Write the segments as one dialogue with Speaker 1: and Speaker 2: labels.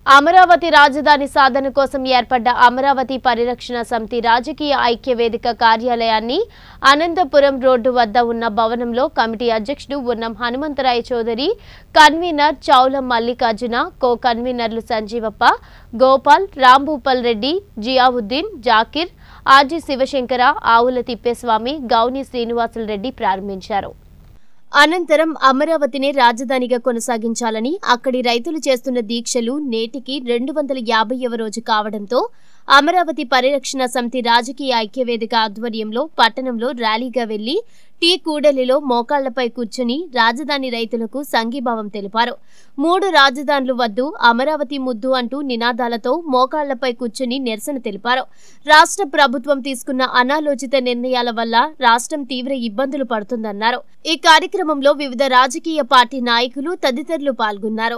Speaker 1: అమరావతి రాజధాని సాధన కోసం ఏర్పడ్డ అమరావతి పరిరక్షణ సమితి రాజకీయ ఐక్య వేదిక కార్యాలయాన్ని అనంతపురం రోడ్డు వద్ద ఉన్న భవనంలో కమిటీ అధ్యక్షుడు ఉన్నం హనుమంతరాయ చౌదరి కన్వీనర్ చౌలం మల్లికార్జున కో కన్వీనర్లు సంజీవప్ప గోపాల్ రాంభూపల్ రెడ్డి జియావుద్దీన్ జాకిర్ ఆర్జీ శివశంకర ఆవుల తిప్పేస్వామి గౌని శ్రీనివాసులు రెడ్డి ప్రారంభించారు అనంతరం అమరావతిని రాజధానిగా కొనసాగించాలని అక్కడి రైతులు చేస్తున్న దీక్షలు నేటికి రెండు వందల యాభైవ రోజు కావడంతో అమరావతి పరిరక్షణ సమితి రాజకీయ ఐక్యవేదిక ఆధ్వర్యంలో పట్టణంలో ర్యాలీగా వెళ్లి టీ కూడలిలో మోకాళ్లపై కూర్చుని రాజధాని రైతులకు సంఘీభావం తెలిపారు మూడు రాజధానులు వద్దు అమరావతి ముద్దు అంటూ నినాదాలతో మోకాళ్లపై కూర్చుని నిరసన తెలిపారు రాష్ట్ర ప్రభుత్వం తీసుకున్న అనాలోచిత నిర్ణయాల వల్ల రాష్ట్రం తీవ్ర ఇబ్బందులు పడుతుందన్నారు ఈ కార్యక్రమంలో వివిధ రాజకీయ పార్టీ నాయకులు తదితరులు పాల్గొన్నారు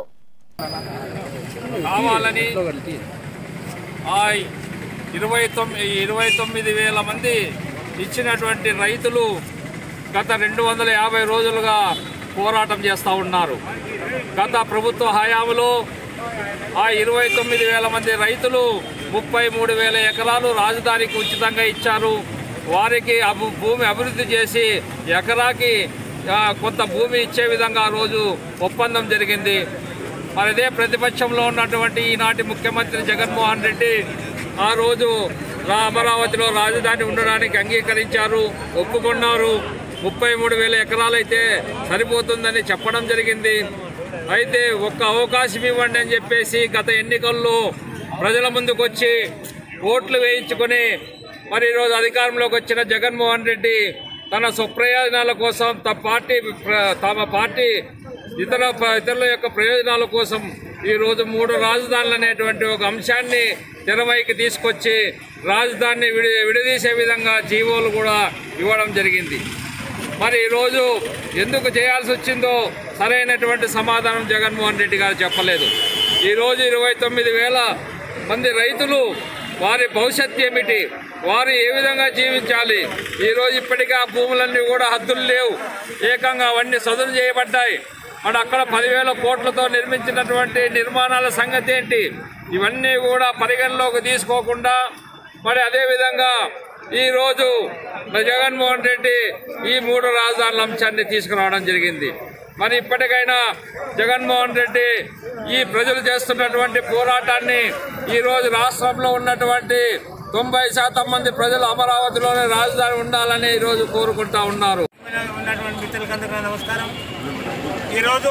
Speaker 2: కావాలని ఆ ఇరవై తొమ్మిది ఇరవై తొమ్మిది వేల మంది ఇచ్చినటువంటి రైతులు గత రెండు వందల యాభై రోజులుగా పోరాటం చేస్తూ ఉన్నారు గత ప్రభుత్వ హయాంలో ఆ ఇరవై తొమ్మిది వేల మంది రైతులు ముప్పై మూడు వేల ఎకరాలు రాజధానికి ఉచితంగా ఇచ్చారు వారికి అభి భూమి అభివృద్ధి చేసి ఎకరాకి ఆ, కొంత భూమి ఇచ్చే విధంగా ఆ రోజు ఒప్పందం జరిగింది మరి అదే ప్రతిపక్షంలో ఉన్నటువంటి ఈనాటి ముఖ్యమంత్రి జగన్మోహన్ రెడ్డి ఆ రోజు రా అమరావతిలో రాజధాని ఉండడానికి అంగీకరించారు ఒప్పుకున్నారు ముప్పై మూడు వేల ఎకరాలైతే సరిపోతుందని చెప్పడం జరిగింది అయితే ఒక్క అవకాశం ఇవ్వండి అని చెప్పేసి గత ఎన్నికల్లో ప్రజల ముందుకు వచ్చి ఓట్లు వేయించుకొని మరి ఈరోజు అధికారంలోకి వచ్చిన జగన్మోహన్ రెడ్డి తన స్వప్రయోజనాల కోసం తమ పార్టీ ప్ర- తమ పార్టీ ఇతర ప- ఇతరుల యొక్క ప్రయోజనాల కోసం ఈరోజు మూడు రాజధానులు అనేటువంటి ఒక అంశాన్ని తెరపైకి తీసుకొచ్చి రాజధానిని విడి విడదీసే విధంగా జీవోలు కూడా ఇవ్వడం జరిగింది మరి ఈరోజు ఎందుకు చేయాల్సి వచ్చిందో సరైనటువంటి సమాధానం జగన్మోహన్ రెడ్డి గారు చెప్పలేదు ఈరోజు ఇరవై తొమ్మిది వేల మంది రైతులు వారి భవిష్యత్తు ఏమిటి వారు ఏ విధంగా జీవించాలి ఈరోజు ఇప్పటికే ఆ భూములన్నీ కూడా హద్దులు లేవు ఏకంగా అవన్నీ సదును చేయబడ్డాయి మరి అక్కడ పదివేల కోట్లతో నిర్మించినటువంటి నిర్మాణాల సంగతి ఏంటి ఇవన్నీ కూడా పరిగణలోకి తీసుకోకుండా మరి అదేవిధంగా ఈరోజు మరి జగన్మోహన్ రెడ్డి ఈ మూడు రాజధానుల అంశాన్ని తీసుకురావడం జరిగింది మరి ఇప్పటికైనా జగన్మోహన్ రెడ్డి ఈ ప్రజలు చేస్తున్నటువంటి పోరాటాన్ని ఈరోజు రాష్ట్రంలో ఉన్నటువంటి తొంభై శాతం మంది ప్రజలు అమరావతిలోనే రాజధాని ఉండాలని ఈరోజు కోరుకుంటా ఉన్నారు
Speaker 3: ఉన్నటువంటి మిత్రులకు అందరికీ నమస్కారం ఈరోజు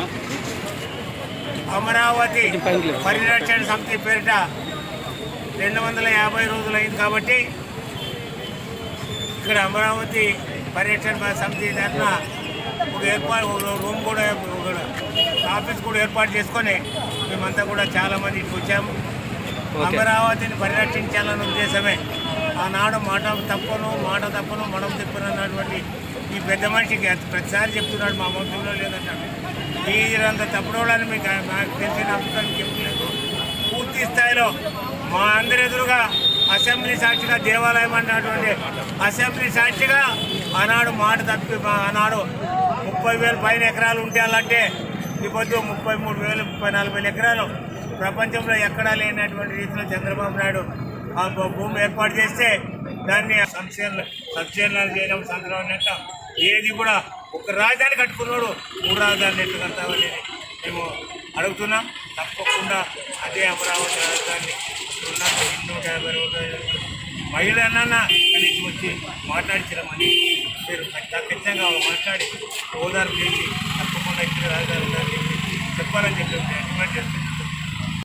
Speaker 3: అమరావతి పరిరక్షణ సమితి పేరిట రెండు వందల యాభై రోజులు అయింది కాబట్టి ఇక్కడ అమరావతి పరిరక్షణ సమితి తరఫున ఒక ఏర్పాటు ఒక రూమ్ కూడా ఒక ఆఫీస్ కూడా ఏర్పాటు చేసుకొని మేమంతా కూడా చాలామంది ఇక్కడికి వచ్చాము అమరావతిని పరిరక్షించాలన్న ఉద్దేశమే ఆనాడు మాట తప్పను మాట తప్పను మనం తిప్పను అన్నటువంటి ఈ పెద్ద మనిషికి అది ప్రతిసారి చెప్తున్నాడు మా వంశంలో లేదంటాడు మీరంత తప్పుడోళ్ళని మీకు నాకు తెలిసిన అంశాన్ని చెప్పలేదు పూర్తి స్థాయిలో మా అందరి ఎదురుగా అసెంబ్లీ సాక్షిగా దేవాలయం అన్నటువంటి అసెంబ్లీ సాక్షిగా ఆనాడు మాట తప్పి మా ఆనాడు ముప్పై వేలు పైన ఎకరాలు ఉండాలంటే ఈ పొద్దు ముప్పై మూడు వేలు ముప్పై నాలుగు వేల ఎకరాలు ప్రపంచంలో ఎక్కడా లేనటువంటి రీతిలో చంద్రబాబు నాయుడు ఆ భూ- భూమి ఏర్పాటు చేస్తే దాన్ని సంక్షేమ సంక్షేమాలు చేయడం సంక్రమణ ఏది కూడా ఒక రాజధాని కట్టుకున్నాడు మూడు రాజధానులు ఎట్లా కడతామని మేము అడుగుతున్నాం తప్పకుండా అదే అమరావతి రాజధాని ఉన్న నూట యాభై రోజులు మహిళలన్నా కనీసం వచ్చి మాట్లాడించడమని మీరు ఖచ్చితంగా మాట్లాడి ఓదారు చేసి తప్పకుండా ఇక్కడ రాజధాని ఉండాలని చెప్పి చెప్పాలని చెప్పి నేను డిమాండ్ చేస్తున్నాను